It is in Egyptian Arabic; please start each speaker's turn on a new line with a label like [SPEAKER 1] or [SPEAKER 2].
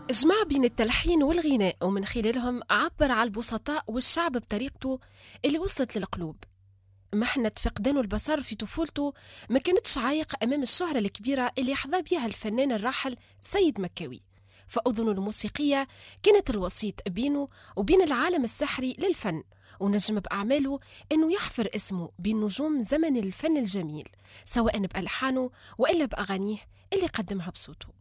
[SPEAKER 1] جمع بين التلحين والغناء ومن خلالهم عبر على البسطاء والشعب بطريقته اللي وصلت للقلوب محنة فقدان البصر في طفولته ما كانتش عايق أمام الشهرة الكبيرة اللي حظى بها الفنان الراحل سيد مكاوي فأذنه الموسيقية كانت الوسيط بينه وبين العالم السحري للفن ونجم بأعماله أنه يحفر اسمه بين نجوم زمن الفن الجميل سواء بألحانه وإلا بأغانيه اللي قدمها بصوته